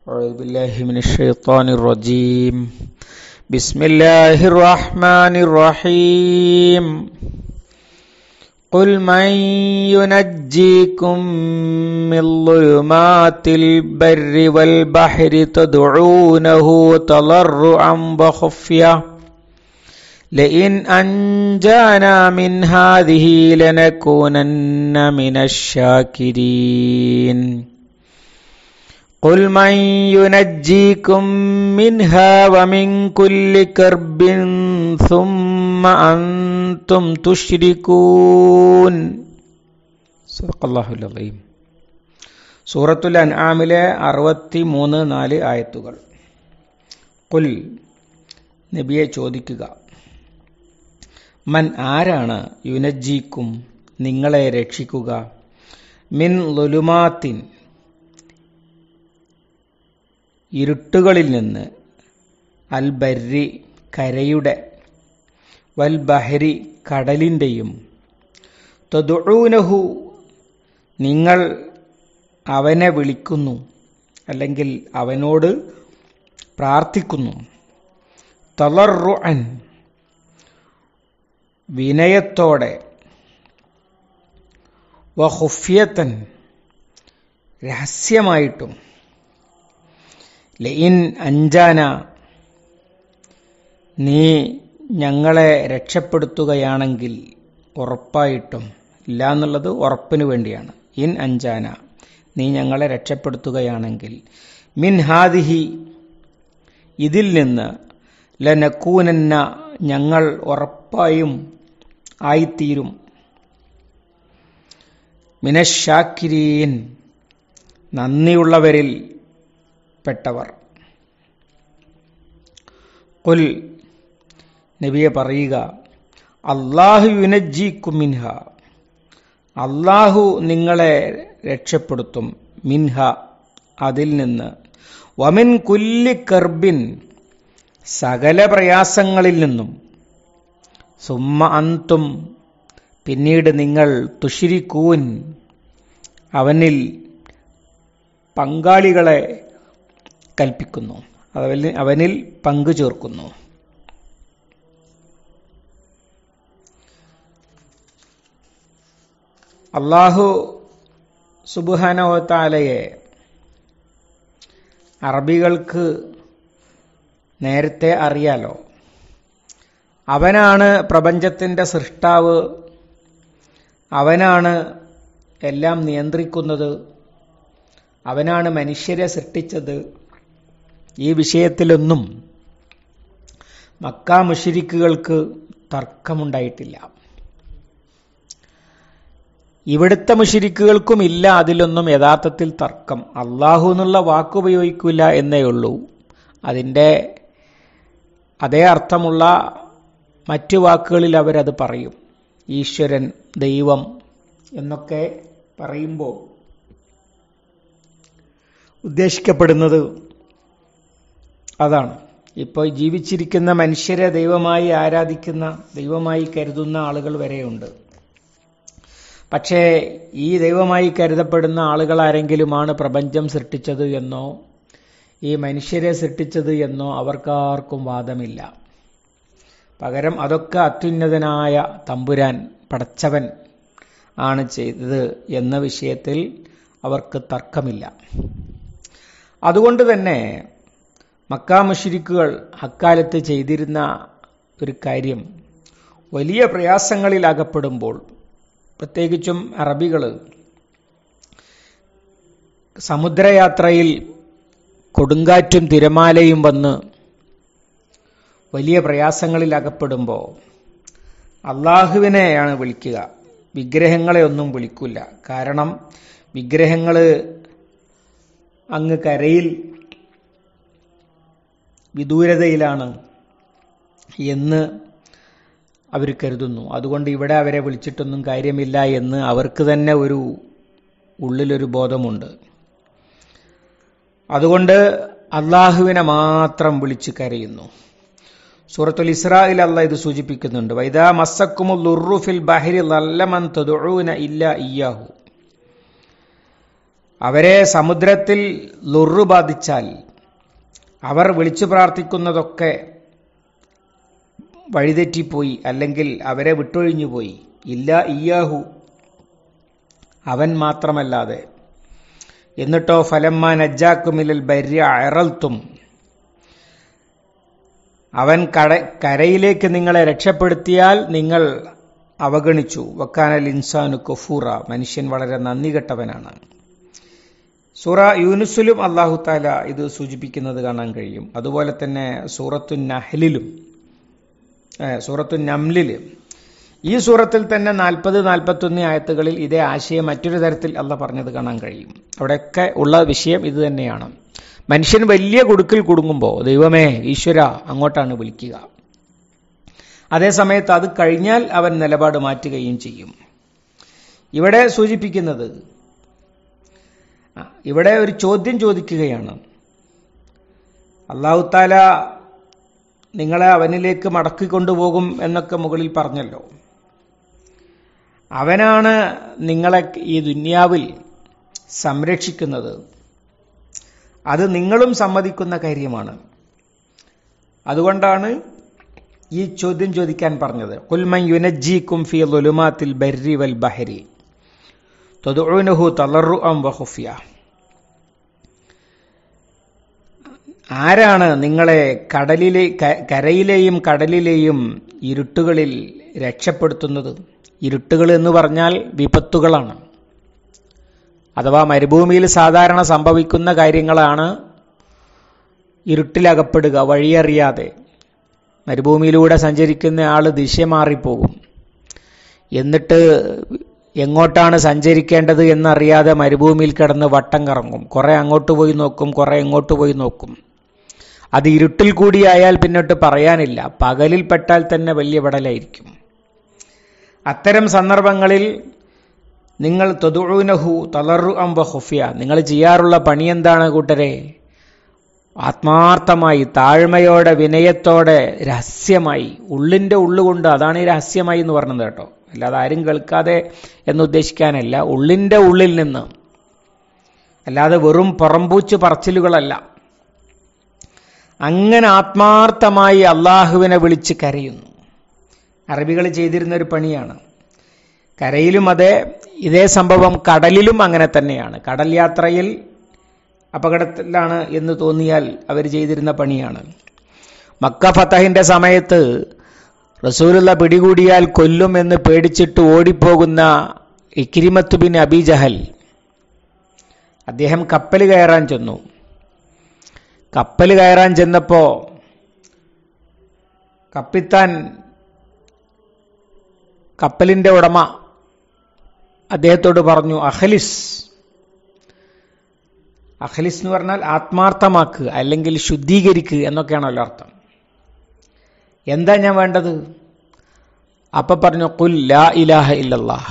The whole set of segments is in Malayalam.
أعوذ بالله من الشيطان الرجيم بسم الله الرحمن الرحيم قل من ينجيكم من ظلمات البر والبحر تدعونه تضرعا وخفيه لئن أنجانا من هذه لنكونن من الشاكرين قل من ينجيكم منها ومن كل كرب ثم أنتم تشركون صدق الله العظيم സൂറത്തുൽ അൻആമിലെ അറുപത്തി മൂന്ന് നാല് ആയത്തുകൾ കുൽ നബിയെ ചോദിക്കുക മൻ ആരാണ് യുനജീക്കും നിങ്ങളെ രക്ഷിക്കുക മിൻ ലുലുമാത്തിൻ ഇരുട്ടുകളിൽ നിന്ന് അൽ ബർരി കരയുടെ വൽ ബഹരി കടലിൻ്റെയും തൊതുഴൂനഹു നിങ്ങൾ അവനെ വിളിക്കുന്നു അല്ലെങ്കിൽ അവനോട് പ്രാർത്ഥിക്കുന്നു തളറുഅൻ വിനയത്തോടെ വഹുഫ്യത്തൻ രഹസ്യമായിട്ടും ലയിൻ അഞ്ചാന നീ ഞങ്ങളെ രക്ഷപ്പെടുത്തുകയാണെങ്കിൽ ഉറപ്പായിട്ടും ഇല്ല എന്നുള്ളത് ഉറപ്പിന് വേണ്ടിയാണ് ഇൻ അഞ്ചാന നീ ഞങ്ങളെ രക്ഷപ്പെടുത്തുകയാണെങ്കിൽ മിൻ ഹാദിഹി ഇതിൽ നിന്ന് ലനക്കൂനന്ന ഞങ്ങൾ ഉറപ്പായും ആയിത്തീരും മിനശാക്കിരീൻ നന്ദിയുള്ളവരിൽ പെട്ടവർ കുൽ നബിയെ പറയുക അള്ളാഹു യുനജീക്കും മിൻഹ അള്ളാഹു നിങ്ങളെ രക്ഷപ്പെടുത്തും മിൻഹ അതിൽ നിന്ന് വമിൻ കുല്ലി കർബിൻ സകല പ്രയാസങ്ങളിൽ നിന്നും സുമ്മ അന്തും പിന്നീട് നിങ്ങൾ തുഷിരിക്കൂൻ അവനിൽ പങ്കാളികളെ കൽപ്പിക്കുന്നു അവനിൽ അവനിൽ പങ്കു ചേർക്കുന്നു അള്ളാഹു സുബുഹാനോത്താലയെ അറബികൾക്ക് നേരത്തെ അറിയാലോ അവനാണ് പ്രപഞ്ചത്തിൻ്റെ സൃഷ്ടാവ് അവനാണ് എല്ലാം നിയന്ത്രിക്കുന്നത് അവനാണ് മനുഷ്യരെ സൃഷ്ടിച്ചത് ഈ വിഷയത്തിലൊന്നും മക്ക മുഷിരിക്കുകൾക്ക് തർക്കമുണ്ടായിട്ടില്ല ഇവിടുത്തെ മുഷിരിക്കുകൾക്കും ഇല്ല അതിലൊന്നും യഥാർത്ഥത്തിൽ തർക്കം അള്ളാഹു എന്നുള്ള വാക്കുപയോഗിക്കില്ല എന്നേ ഉള്ളൂ അതിൻ്റെ അതേ അർത്ഥമുള്ള മറ്റു വാക്കുകളിൽ അവരത് പറയും ഈശ്വരൻ ദൈവം എന്നൊക്കെ പറയുമ്പോൾ ഉദ്ദേശിക്കപ്പെടുന്നത് അതാണ് ഇപ്പോൾ ജീവിച്ചിരിക്കുന്ന മനുഷ്യരെ ദൈവമായി ആരാധിക്കുന്ന ദൈവമായി കരുതുന്ന ആളുകൾ വരെയുണ്ട് പക്ഷേ ഈ ദൈവമായി കരുതപ്പെടുന്ന ആളുകൾ ആരെങ്കിലുമാണ് പ്രപഞ്ചം സൃഷ്ടിച്ചത് എന്നോ ഈ മനുഷ്യരെ സൃഷ്ടിച്ചത് എന്നോ അവർക്കാർക്കും വാദമില്ല പകരം അതൊക്കെ അത്യുന്നതനായ തമ്പുരാൻ പടച്ചവൻ ആണ് ചെയ്തത് എന്ന വിഷയത്തിൽ അവർക്ക് തർക്കമില്ല അതുകൊണ്ട് തന്നെ മക്കാ മുഷിരിക്കുകൾ അക്കാലത്ത് ചെയ്തിരുന്ന ഒരു കാര്യം വലിയ പ്രയാസങ്ങളിൽ അകപ്പെടുമ്പോൾ പ്രത്യേകിച്ചും അറബികൾ സമുദ്രയാത്രയിൽ കൊടുങ്കാറ്റും തിരമാലയും വന്ന് വലിയ പ്രയാസങ്ങളിൽ അകപ്പെടുമ്പോൾ അള്ളാഹുവിനെയാണ് വിളിക്കുക വിഗ്രഹങ്ങളെ ഒന്നും വിളിക്കില്ല കാരണം വിഗ്രഹങ്ങൾ അങ്ങ് കരയിൽ വിദൂരതയിലാണ് എന്ന് അവർ കരുതുന്നു അതുകൊണ്ട് ഇവിടെ അവരെ വിളിച്ചിട്ടൊന്നും കാര്യമില്ല എന്ന് അവർക്ക് തന്നെ ഒരു ഉള്ളിലൊരു ബോധമുണ്ട് അതുകൊണ്ട് അള്ളാഹുവിനെ മാത്രം വിളിച്ച് കരയുന്നു സൂറത്തുൽ ഇസ്രായിൽ അല്ല ഇത് സൂചിപ്പിക്കുന്നുണ്ട് വൈദാ മസ്സക്കുമുൽ ഉറുഫിൽ ബഹരി ലല്ലമൻ തദുഊന ഇല്ല ഇയ്യാഹു അവരെ സമുദ്രത്തിൽ ലുറു ബാധിച്ചാൽ അവർ വിളിച്ചു പ്രാർത്ഥിക്കുന്നതൊക്കെ വഴിതെറ്റിപ്പോയി അല്ലെങ്കിൽ അവരെ വിട്ടൊഴിഞ്ഞുപോയി ഇല്ല ഇയാഹു അവൻ മാത്രമല്ലാതെ എന്നിട്ടോ ഫലമ്മ നജ്ജാക്കുമില്ലൽ ബര്യ അയറൽത്തും അവൻ കട കരയിലേക്ക് നിങ്ങളെ രക്ഷപ്പെടുത്തിയാൽ നിങ്ങൾ അവഗണിച്ചു വക്കാനൽ ഇൻസാനു കഫൂറ മനുഷ്യൻ വളരെ നന്ദി കെട്ടവനാണ് സൂറ യൂനുസിലും അള്ളാഹു താല ഇത് സൂചിപ്പിക്കുന്നത് കാണാൻ കഴിയും അതുപോലെ തന്നെ സൂറത്തു നഹലിലും സൂറത്തു നംലില് ഈ സൂറത്തിൽ തന്നെ നാൽപ്പത് നാൽപ്പത്തൊന്ന് ആയത്തുകളിൽ ഇതേ ആശയം മറ്റൊരു തരത്തിൽ അല്ല പറഞ്ഞത് കാണാൻ കഴിയും അവിടെയൊക്കെ ഉള്ള വിഷയം ഇത് തന്നെയാണ് മനുഷ്യൻ വലിയ കുടുക്കിൽ കുടുങ്ങുമ്പോൾ ദൈവമേ ഈശ്വര അങ്ങോട്ടാണ് വിളിക്കുക അതേസമയത്ത് അത് കഴിഞ്ഞാൽ അവൻ നിലപാട് മാറ്റുകയും ചെയ്യും ഇവിടെ സൂചിപ്പിക്കുന്നത് ഇവിടെ ഒരു ചോദ്യം ചോദിക്കുകയാണ് അള്ളാഹുത്താല നിങ്ങളെ അവനിലേക്ക് മടക്കിക്കൊണ്ടുപോകും എന്നൊക്കെ മുകളിൽ പറഞ്ഞല്ലോ അവനാണ് നിങ്ങളെ ഈ ദുന്യാവിൽ സംരക്ഷിക്കുന്നത് അത് നിങ്ങളും സമ്മതിക്കുന്ന കാര്യമാണ് അതുകൊണ്ടാണ് ഈ ചോദ്യം ചോദിക്കാൻ പറഞ്ഞത് കുൽമൻ യുനജീക്കും ഫി ലുലുമാത്തിൽ ബർരി വൽ ബഹരി തൊതുനഹു തളറു അം വഹുഫിയ ആരാണ് നിങ്ങളെ കടലിലെ കരയിലെയും കടലിലെയും ഇരുട്ടുകളിൽ രക്ഷപ്പെടുത്തുന്നത് ഇരുട്ടുകൾ എന്ന് പറഞ്ഞാൽ വിപത്തുകളാണ് അഥവാ മരുഭൂമിയിൽ സാധാരണ സംഭവിക്കുന്ന കാര്യങ്ങളാണ് ഇരുട്ടിലകപ്പെടുക വഴിയറിയാതെ മരുഭൂമിയിലൂടെ സഞ്ചരിക്കുന്ന ആൾ ദിശ മാറിപ്പോകും എന്നിട്ട് എങ്ങോട്ടാണ് സഞ്ചരിക്കേണ്ടത് എന്നറിയാതെ മരുഭൂമിയിൽ കിടന്ന് വട്ടം കറങ്ങും കുറെ അങ്ങോട്ട് പോയി നോക്കും കുറെ ഇങ്ങോട്ട് പോയി നോക്കും അത് ഇരുട്ടിൽ കൂടിയായാൽ പിന്നോട്ട് പറയാനില്ല പകലിൽ പെട്ടാൽ തന്നെ വലിയ വിടലായിരിക്കും അത്തരം സന്ദർഭങ്ങളിൽ നിങ്ങൾ തൊതുഴുനഹു തളറു അമ്പ ഹുഫിയ നിങ്ങൾ ചെയ്യാറുള്ള പണി എന്താണ് കൂട്ടരെ ആത്മാർത്ഥമായി താഴ്മയോടെ വിനയത്തോടെ രഹസ്യമായി ഉള്ളിൻ്റെ ഉള്ളുകൊണ്ട് അതാണ് ഈ രഹസ്യമായി എന്ന് പറഞ്ഞത് കേട്ടോ അല്ലാതെ ആരും കേൾക്കാതെ എന്നുദ്ദേശിക്കാനല്ല ഉള്ളിൻ്റെ ഉള്ളിൽ നിന്ന് അല്ലാതെ വെറും പുറംപൂച്ച് പറച്ചിലുകളല്ല അങ്ങനെ ആത്മാർത്ഥമായി അള്ളാഹുവിനെ വിളിച്ച് കരയുന്നു അറബികൾ ചെയ്തിരുന്ന ഒരു പണിയാണ് കരയിലും അതെ ഇതേ സംഭവം കടലിലും അങ്ങനെ തന്നെയാണ് കടൽ യാത്രയിൽ അപകടത്തിലാണ് എന്ന് തോന്നിയാൽ അവർ ചെയ്തിരുന്ന പണിയാണ് മക്ക ഫത്തഹിന്റെ സമയത്ത് റസൂലുള്ള പിടികൂടിയാൽ കൊല്ലും എന്ന് പേടിച്ചിട്ട് ഓടിപ്പോകുന്ന ഇക്രിമത്ത് ബിൻ അബി ജഹൽ അദ്ദേഹം കപ്പൽ കയറാൻ ചെന്നു കപ്പൽ കയറാൻ ചെന്നപ്പോ കപ്പിത്താൻ കപ്പലിന്റെ ഉടമ അദ്ദേഹത്തോട് പറഞ്ഞു അഖലിസ് അഖലിസ് എന്ന് പറഞ്ഞാൽ ആത്മാർത്ഥമാക്കുക അല്ലെങ്കിൽ ശുദ്ധീകരിക്കുക എന്നൊക്കെയാണല്ലോ അർത്ഥം എന്താ ഞാൻ വേണ്ടത് അപ്പൊ പറഞ്ഞു കുൽ ലാ ഇലാഹ ഇല്ലല്ലാഹ്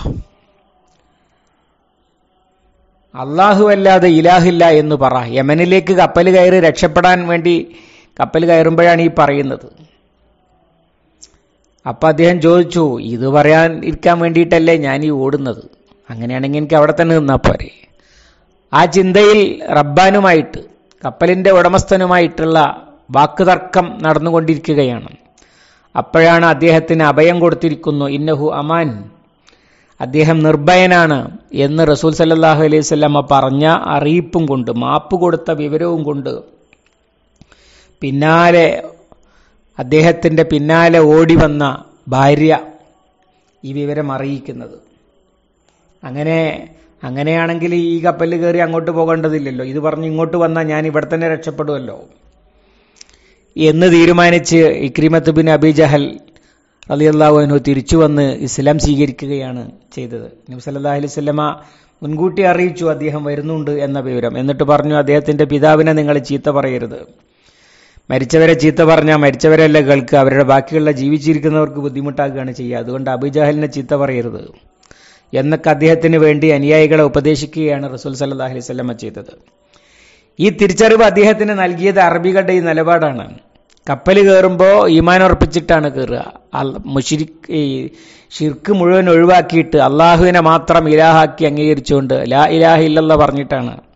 അള്ളാഹു അല്ലാതെ ഇലാഹില്ല എന്ന് പറ യമനിലേക്ക് കപ്പൽ കയറി രക്ഷപ്പെടാൻ വേണ്ടി കപ്പൽ കയറുമ്പോഴാണ് ഈ പറയുന്നത് അപ്പൊ അദ്ദേഹം ചോദിച്ചു ഇത് പറയാൻ ഇരിക്കാൻ വേണ്ടിയിട്ടല്ലേ ഞാൻ ഈ ഓടുന്നത് അങ്ങനെയാണെങ്കിൽ എനിക്ക് അവിടെ തന്നെ നിന്നാ പോരെ ആ ചിന്തയിൽ റബ്ബാനുമായിട്ട് കപ്പലിന്റെ ഉടമസ്ഥനുമായിട്ടുള്ള വാക്കുതർക്കം നടന്നുകൊണ്ടിരിക്കുകയാണ് അപ്പോഴാണ് അദ്ദേഹത്തിന് അഭയം കൊടുത്തിരിക്കുന്നു ഇന്നഹു അമാൻ അദ്ദേഹം നിർഭയനാണ് എന്ന് റസൂൽ സല്ലാഹു അലൈഹി സ്വല്ലമ്മ പറഞ്ഞ അറിയിപ്പും കൊണ്ട് മാപ്പ് കൊടുത്ത വിവരവും കൊണ്ട് പിന്നാലെ അദ്ദേഹത്തിന്റെ പിന്നാലെ ഓടി വന്ന ഭാര്യ ഈ വിവരം അറിയിക്കുന്നത് അങ്ങനെ അങ്ങനെയാണെങ്കിൽ ഈ കപ്പലിൽ കയറി അങ്ങോട്ട് പോകേണ്ടതില്ലല്ലോ ഇത് പറഞ്ഞ് ഇങ്ങോട്ട് വന്നാൽ ഞാൻ ഇവിടെ തന്നെ രക്ഷപ്പെടുമല്ലോ എന്ന് തീരുമാനിച്ച് ഇക്രിമത്ത് ബിൻ അബി ജഹൽ അലിയല്ലാഹുനു തിരിച്ചു വന്ന് ഇസ്ലാം സ്വീകരിക്കുകയാണ് ചെയ്തത് നബി സല്ലല്ലാഹു അലൈഹി വസല്ലമ മുൻകൂട്ടി അറിയിച്ചു അദ്ദേഹം വരുന്നുണ്ട് എന്ന വിവരം എന്നിട്ട് പറഞ്ഞു അദ്ദേഹത്തിന്റെ പിതാവിനെ നിങ്ങൾ ചീത്ത പറയരുത് മരിച്ചവരെ ചീത്ത പറഞ്ഞാൽ മരിച്ചവരല്ല കേൾക്കുക അവരുടെ ബാക്കിയുള്ള ജീവിച്ചിരിക്കുന്നവർക്ക് ബുദ്ധിമുട്ടാക്കുകയാണ് ചെയ്യുക അതുകൊണ്ട് അബുജാഹലിനെ ചീത്ത പറയരുത് എന്നൊക്കെ അദ്ദേഹത്തിന് വേണ്ടി അനുയായികളെ ഉപദേശിക്കുകയാണ് റസൂൽ സല്ലാ അലൈഹി സ്വലമ ചെയ്തത് ഈ തിരിച്ചറിവ് അദ്ദേഹത്തിന് നൽകിയത് അറബികളുടെ ഈ നിലപാടാണ് കപ്പൽ കയറുമ്പോൾ ഈമാൻ ഉറപ്പിച്ചിട്ടാണ് കയറുക മുഷിരിക്ക് ഈ ഷിർക്ക് മുഴുവൻ ഒഴിവാക്കിയിട്ട് അള്ളാഹുവിനെ മാത്രം ഇലാഹാക്കി അംഗീകരിച്ചുകൊണ്ട് ലാ ഇലാഹ ഇല്ലല്ല പറഞ്ഞിട്ടാണ്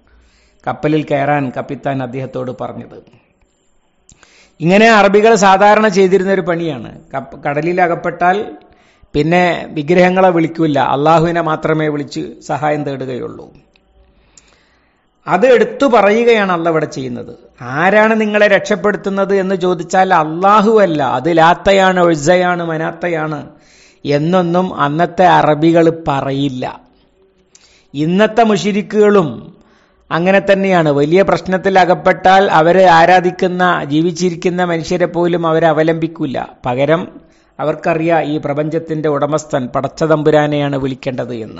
കപ്പലിൽ കയറാൻ കപ്പിത്താൻ അദ്ദേഹത്തോട് പറഞ്ഞത് ഇങ്ങനെ അറബികൾ സാധാരണ ചെയ്തിരുന്ന ഒരു പണിയാണ് കപ്പ- കടലിൽ അകപ്പെട്ടാൽ പിന്നെ വിഗ്രഹങ്ങളെ വിളിക്കില്ല അള്ളാഹുവിനെ മാത്രമേ വിളിച്ച് സഹായം തേടുകയുള്ളൂ അത് എടുത്തു പറയുകയാണ് അല്ല ഇവിടെ ചെയ്യുന്നത് ആരാണ് നിങ്ങളെ രക്ഷപ്പെടുത്തുന്നത് എന്ന് ചോദിച്ചാൽ അള്ളാഹു അല്ല അത് ലാത്തയാണ് ഒഴ്സയാണ് മനാത്തയാണ് എന്നൊന്നും അന്നത്തെ അറബികൾ പറയില്ല ഇന്നത്തെ മുഷിരിക്കുകളും അങ്ങനെ തന്നെയാണ് വലിയ പ്രശ്നത്തിൽ അകപ്പെട്ടാൽ അവരെ ആരാധിക്കുന്ന ജീവിച്ചിരിക്കുന്ന മനുഷ്യരെ പോലും അവരെ അവലംബിക്കില്ല പകരം അവർക്കറിയാം ഈ പ്രപഞ്ചത്തിന്റെ ഉടമസ്ഥൻ പടച്ചതമ്പുരാനെയാണ് വിളിക്കേണ്ടത് എന്ന്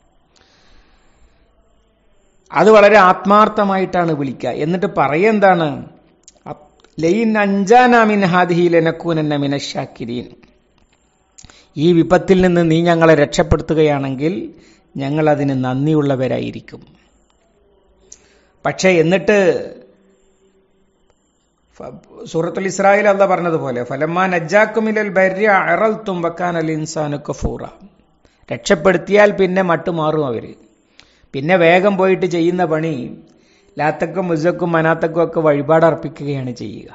അത് വളരെ ആത്മാർത്ഥമായിട്ടാണ് വിളിക്കുക എന്നിട്ട് പറയെന്താണ് ലൈൻ അഞ്ചാനാമിൻ ഹാദിഹി ലനക്കൂനന്ന മിനശാക്കിരീൻ ഈ വിപത്തിൽ നിന്ന് നീ ഞങ്ങളെ രക്ഷപ്പെടുത്തുകയാണെങ്കിൽ ഞങ്ങൾ അതിന് നന്ദിയുള്ളവരായിരിക്കും പക്ഷേ എന്നിട്ട് ഫ- സൂറത്തുൽ ഇസ്രായേൽ അല്ല പറഞ്ഞതുപോലെ ഫലമാൻ അജാക്കുമിലൽ ബര്യ അറൽ തുമ്പക്കാൻ അൽ ഇൻസാനു കഫൂറ രക്ഷപ്പെടുത്തിയാൽ പിന്നെ മട്ടുമാറും അവര് പിന്നെ വേഗം പോയിട്ട് ചെയ്യുന്ന പണി ലാത്തക്കും മുസക്കും മനാത്തക്കും ഒക്കെ വഴിപാട് അർപ്പിക്കുകയാണ് ചെയ്യുക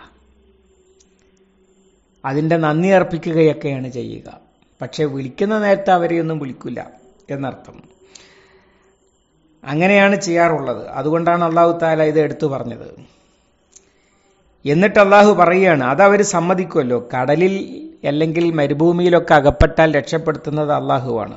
അതിന്റെ നന്ദി അർപ്പിക്കുകയൊക്കെയാണ് ചെയ്യുക പക്ഷെ വിളിക്കുന്ന നേരത്തെ അവരെയൊന്നും വിളിക്കില്ല എന്നർത്ഥം അങ്ങനെയാണ് ചെയ്യാറുള്ളത് അതുകൊണ്ടാണ് അള്ളാഹു താല ഇത് എടുത്തു പറഞ്ഞത് എന്നിട്ട് അള്ളാഹു പറയുകയാണ് അത് അവർ സമ്മതിക്കുമല്ലോ കടലിൽ അല്ലെങ്കിൽ മരുഭൂമിയിലൊക്കെ അകപ്പെട്ടാൽ രക്ഷപ്പെടുത്തുന്നത് അള്ളാഹുവാണ്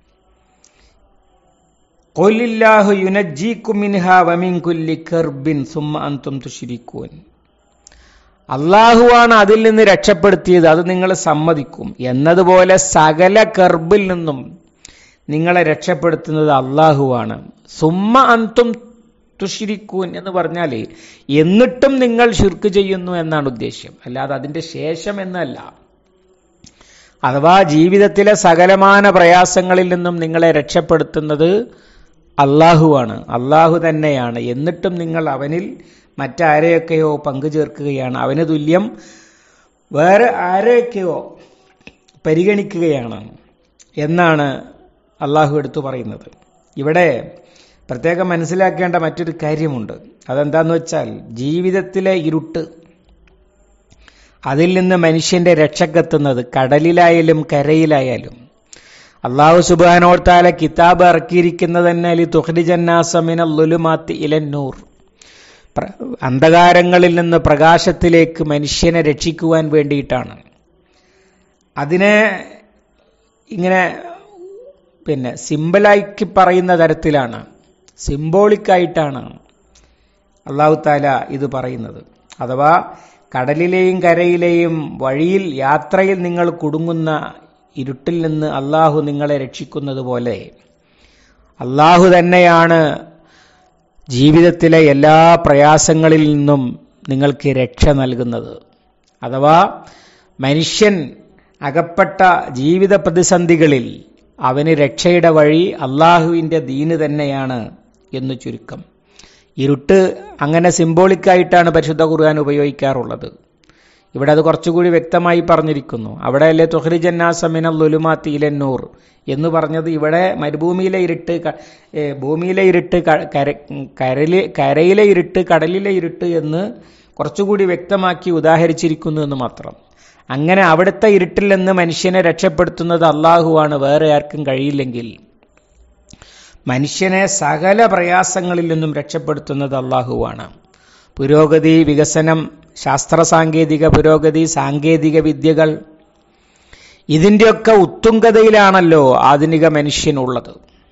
കൊല്ലില്ലാഹു യുനജീക്കും മിൻഹ വമിൻ കുല്ലി കർബിൻ സുമ്മ അന്തും തുഷിരിക്കൂൻ അള്ളാഹുവാണ് അതിൽ നിന്ന് രക്ഷപ്പെടുത്തിയത് അത് നിങ്ങൾ സമ്മതിക്കും എന്നതുപോലെ സകല കർബിൽ നിന്നും നിങ്ങളെ രക്ഷപ്പെടുത്തുന്നത് അള്ളാഹുവാണ് സുമ്മ അന്തും തുഷിരിക്കൂൻ എന്ന് പറഞ്ഞാൽ എന്നിട്ടും നിങ്ങൾ ശുർക്ക് ചെയ്യുന്നു എന്നാണ് ഉദ്ദേശ്യം അല്ലാതെ അതിന്റെ ശേഷം എന്നല്ല അഥവാ ജീവിതത്തിലെ സകലമാന പ്രയാസങ്ങളിൽ നിന്നും നിങ്ങളെ രക്ഷപ്പെടുത്തുന്നത് അള്ളാഹുവാണ് അള്ളാഹു തന്നെയാണ് എന്നിട്ടും നിങ്ങൾ അവനിൽ മറ്റാരെയൊക്കെയോ പങ്കു ചേർക്കുകയാണ് അവന് തുല്യം വേറെ ആരെയൊക്കെയോ പരിഗണിക്കുകയാണ് എന്നാണ് അള്ളാഹു എടുത്തു പറയുന്നത് ഇവിടെ പ്രത്യേകം മനസ്സിലാക്കേണ്ട മറ്റൊരു കാര്യമുണ്ട് അതെന്താന്ന് വെച്ചാൽ ജീവിതത്തിലെ ഇരുട്ട് അതിൽ നിന്ന് മനുഷ്യന്റെ രക്ഷക്കെത്തുന്നത് കടലിലായാലും കരയിലായാലും അള്ളാഹു സുബാനോർത്താല കിതാബ് ഇറക്കിയിരിക്കുന്നത് തന്നെ അലി തുഹ്രിജന്നാസമിന ലുലുമാത്തി ഇലന്നൂർ പ്ര- അന്ധകാരങ്ങളിൽ നിന്ന് പ്രകാശത്തിലേക്ക് മനുഷ്യനെ രക്ഷിക്കുവാൻ വേണ്ടിയിട്ടാണ് അതിനെ ഇങ്ങനെ പിന്നെ സിമ്പിളാക്കി പറയുന്ന തരത്തിലാണ് സിംബോളിക്കായിട്ടാണ് അള്ളാഹു താല ഇത് പറയുന്നത് അഥവാ കടലിലെയും കരയിലെയും വഴിയിൽ യാത്രയിൽ നിങ്ങൾ കുടുങ്ങുന്ന ഇരുട്ടിൽ നിന്ന് അള്ളാഹു നിങ്ങളെ രക്ഷിക്കുന്നത് പോലെ അള്ളാഹു തന്നെയാണ് ജീവിതത്തിലെ എല്ലാ പ്രയാസങ്ങളിൽ നിന്നും നിങ്ങൾക്ക് രക്ഷ നൽകുന്നത് അഥവാ മനുഷ്യൻ അകപ്പെട്ട ജീവിത പ്രതിസന്ധികളിൽ അവന് രക്ഷയുടെ വഴി അള്ളാഹുവിൻ്റെ ദീന് തന്നെയാണ് എന്ന് ചുരുക്കം ഇരുട്ട് അങ്ങനെ സിംബോളിക്കായിട്ടാണ് പരിശുദ്ധ ഖുർആൻ ഉപയോഗിക്കാറുള്ളത് ഇവിടെ അത് കുറച്ചുകൂടി വ്യക്തമായി പറഞ്ഞിരിക്കുന്നു അവിടെ അല്ലേ തുഹ്രിജന്നാസമിന ലുലുമാത്തി ഇലന്നൂർ എന്ന് പറഞ്ഞത് ഇവിടെ മരുഭൂമിയിലെ ഇരുട്ട് ക- ഏ, ഭൂമിയിലെ ഇരുട്ട് ക- കര കരയിലെ കരയിലെ ഇരുട്ട് കടലിലെ ഇരുട്ട് എന്ന് കുറച്ചുകൂടി വ്യക്തമാക്കി ഉദാഹരിച്ചിരിക്കുന്നു എന്ന് മാത്രം അങ്ങനെ അവിടുത്തെ ഇരുട്ടിൽ നിന്ന് മനുഷ്യനെ രക്ഷപ്പെടുത്തുന്നത് അള്ളാഹുവാണ് വേറെ ആർക്കും കഴിയില്ലെങ്കിൽ മനുഷ്യനെ സകല പ്രയാസങ്ങളിൽ നിന്നും രക്ഷപ്പെടുത്തുന്നത് അള്ളാഹുവാണ് പുരോഗതി വികസനം ശാസ്ത്ര സാങ്കേതിക പുരോഗതി സാങ്കേതിക വിദ്യകൾ ഇതിൻ്റെയൊക്കെ ഉത്തുംഗതയിലാണല്ലോ ആധുനിക മനുഷ്യനുള്ളത്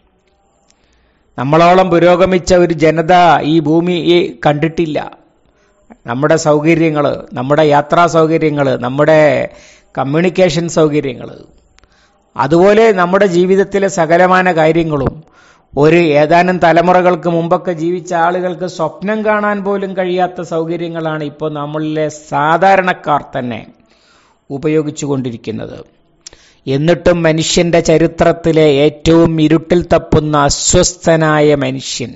നമ്മളോളം പുരോഗമിച്ച ഒരു ജനത ഈ ഭൂമി കണ്ടിട്ടില്ല നമ്മുടെ സൗകര്യങ്ങൾ നമ്മുടെ യാത്രാ സൗകര്യങ്ങൾ നമ്മുടെ കമ്മ്യൂണിക്കേഷൻ സൗകര്യങ്ങൾ അതുപോലെ നമ്മുടെ ജീവിതത്തിലെ സകലമാന കാര്യങ്ങളും ഒരു ഏതാനും തലമുറകൾക്ക് മുമ്പൊക്കെ ജീവിച്ച ആളുകൾക്ക് സ്വപ്നം കാണാൻ പോലും കഴിയാത്ത സൗകര്യങ്ങളാണ് ഇപ്പോൾ നമ്മളിലെ സാധാരണക്കാർ തന്നെ ഉപയോഗിച്ചുകൊണ്ടിരിക്കുന്നത് എന്നിട്ടും മനുഷ്യന്റെ ചരിത്രത്തിലെ ഏറ്റവും ഇരുട്ടിൽ തപ്പുന്ന അസ്വസ്ഥനായ മനുഷ്യൻ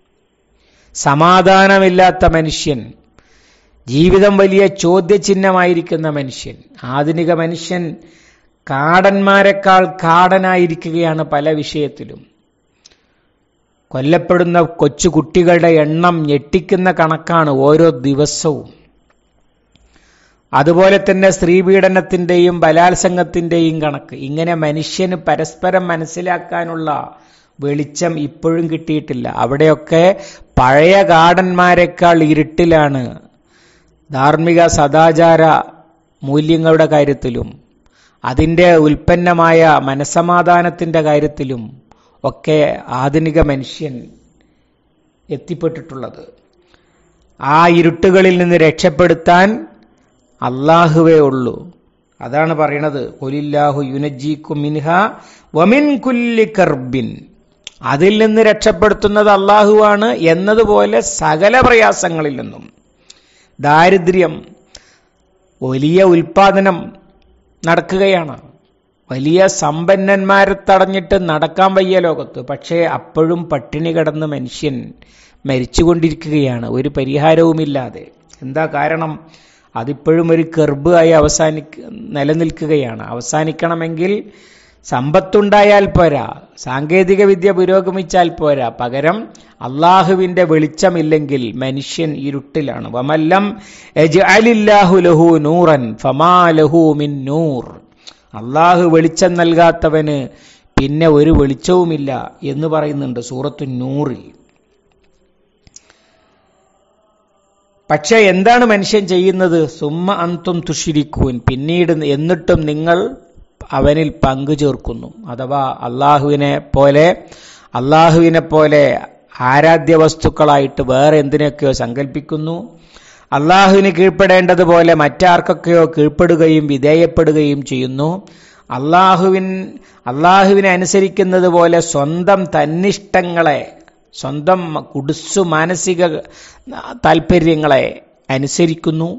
സമാധാനമില്ലാത്ത മനുഷ്യൻ ജീവിതം വലിയ ചോദ്യചിഹ്നമായിരിക്കുന്ന മനുഷ്യൻ ആധുനിക മനുഷ്യൻ കാടന്മാരെക്കാൾ കാടനായിരിക്കുകയാണ് പല വിഷയത്തിലും കൊല്ലപ്പെടുന്ന കൊച്ചു കുട്ടികളുടെ എണ്ണം ഞെട്ടിക്കുന്ന കണക്കാണ് ഓരോ ദിവസവും അതുപോലെ തന്നെ സ്ത്രീപീഡനത്തിന്റെയും ബലാത്സംഗത്തിന്റെയും കണക്ക് ഇങ്ങനെ മനുഷ്യന് പരസ്പരം മനസ്സിലാക്കാനുള്ള വെളിച്ചം ഇപ്പോഴും കിട്ടിയിട്ടില്ല അവിടെയൊക്കെ പഴയ ഗാർഡന്മാരെക്കാൾ ഇരുട്ടിലാണ് ധാർമ്മിക സദാചാര മൂല്യങ്ങളുടെ കാര്യത്തിലും അതിൻ്റെ ഉൽപ്പന്നമായ മനസമാധാനത്തിൻ്റെ കാര്യത്തിലും ഒക്കെ ആധുനിക മനുഷ്യൻ എത്തിപ്പെട്ടിട്ടുള്ളത് ആ ഇരുട്ടുകളിൽ നിന്ന് രക്ഷപ്പെടുത്താൻ അള്ളാഹുവേ ഉള്ളൂ അതാണ് പറയണത് കൊലില്ലാഹു യുനജീക്കും മിൻഹ വമിൻ കുല്ലി കർബിൻ അതിൽ നിന്ന് രക്ഷപ്പെടുത്തുന്നത് അള്ളാഹുവാണ് എന്നതുപോലെ സകല പ്രയാസങ്ങളിൽ നിന്നും ദാരിദ്ര്യം വലിയ ഉൽപാദനം നടക്കുകയാണ് വലിയ സമ്പന്നന്മാരെ തടഞ്ഞിട്ട് നടക്കാൻ വയ്യ ലോകത്ത് പക്ഷേ അപ്പോഴും പട്ടിണി കിടന്ന് മനുഷ്യൻ മരിച്ചുകൊണ്ടിരിക്കുകയാണ് ഒരു പരിഹാരവുമില്ലാതെ എന്താ കാരണം അതിപ്പോഴും ഒരു കെർബ് ആയി അവസാനിക്ക നിലനിൽക്കുകയാണ് അവസാനിക്കണമെങ്കിൽ സമ്പത്തുണ്ടായാൽ പോരാ സാങ്കേതിക വിദ്യ പുരോഗമിച്ചാൽ പോരാ പകരം അള്ളാഹുവിന്റെ വെളിച്ചമില്ലെങ്കിൽ മനുഷ്യൻ ഇരുട്ടിലാണ് വമല്ലം യജ്അലില്ലാഹു ലഹു നൂറൻ ഫമാ ലഹു മിൻ നൂർ അള്ളാഹു വെളിച്ചം നൽകാത്തവന് പിന്നെ ഒരു വെളിച്ചവുമില്ല എന്ന് പറയുന്നുണ്ട് സൂറത്തു നൂറിൽ പക്ഷെ എന്താണ് മനുഷ്യൻ ചെയ്യുന്നത് സുമ്മ അന്തും തുഷിരിക്കൂൻ പിന്നീട് എന്നിട്ടും നിങ്ങൾ അവനിൽ പങ്കു ചേർക്കുന്നു അഥവാ അള്ളാഹുവിനെ പോലെ അള്ളാഹുവിനെ പോലെ ആരാധ്യ വസ്തുക്കളായിട്ട് വേറെ എന്തിനൊക്കെയോ സങ്കല്പിക്കുന്നു അള്ളാഹുവിന് കീഴ്പ്പെടേണ്ടതുപോലെ മറ്റാർക്കൊക്കെയോ കീഴ്പ്പെടുകയും വിധേയപ്പെടുകയും ചെയ്യുന്നു അള്ളാഹുവിൻ അള്ളാഹുവിനെ അനുസരിക്കുന്നത് പോലെ സ്വന്തം തന്നിഷ്ടങ്ങളെ സ്വന്തം കുടുസു മാനസിക താല്പര്യങ്ങളെ അനുസരിക്കുന്നു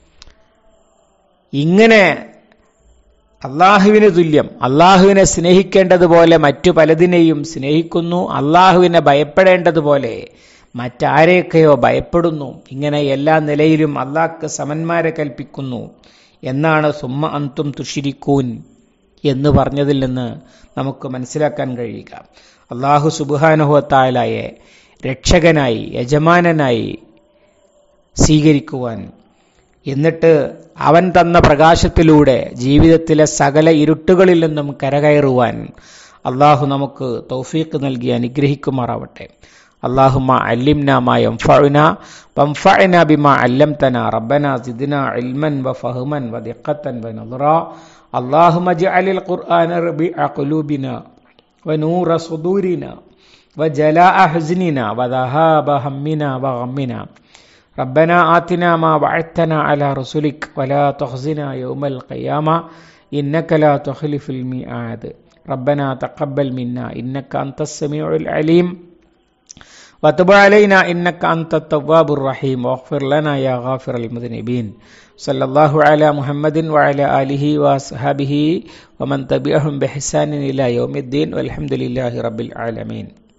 ഇങ്ങനെ അള്ളാഹുവിന് തുല്യം അള്ളാഹുവിനെ സ്നേഹിക്കേണ്ടതുപോലെ മറ്റു പലതിനെയും സ്നേഹിക്കുന്നു അള്ളാഹുവിനെ ഭയപ്പെടേണ്ടതുപോലെ മറ്റാരെയൊക്കെയോ ഭയപ്പെടുന്നു ഇങ്ങനെ എല്ലാ നിലയിലും അള്ളാഹ്ക്ക് സമന്മാരെ കൽപ്പിക്കുന്നു എന്നാണ് സുമ്മ അന്തും തുഷിരിക്കൂൻ എന്ന് പറഞ്ഞതിൽ നിന്ന് നമുക്ക് മനസ്സിലാക്കാൻ കഴിയുക അള്ളാഹു സുബാനുഹത്തായാലായെ രക്ഷകനായി യജമാനനായി സ്വീകരിക്കുവാൻ എന്നിട്ട് അവൻ തന്ന പ്രകാശത്തിലൂടെ ജീവിതത്തിലെ സകല ഇരുട്ടുകളിൽ നിന്നും കരകയറുവാൻ അള്ളാഹു നമുക്ക് തൗഫീഖ് നൽകി അനുഗ്രഹിക്കുമാറാവട്ടെ اللهم علمنا ما ينفعنا وانفعنا بما علمتنا ربنا زدنا علما وفهما ودقة ونظرا اللهم اجعل القرآن ربيع قلوبنا ونور صدورنا وجلاء حزننا وذهاب همنا وغمنا ربنا آتنا ما وعدتنا على رسلك ولا تخزنا يوم القيامة إنك لا تخلف الميعاد ربنا تقبل منا إنك أنت السميع العليم وتب علينا إنك أنت التواب الرحيم واغفر لنا يا غافر المذنبين صلى الله على محمد وعلى آله وأصحابه ومن تبعهم بإحسان إلى يوم الدين والحمد لله رب العالمين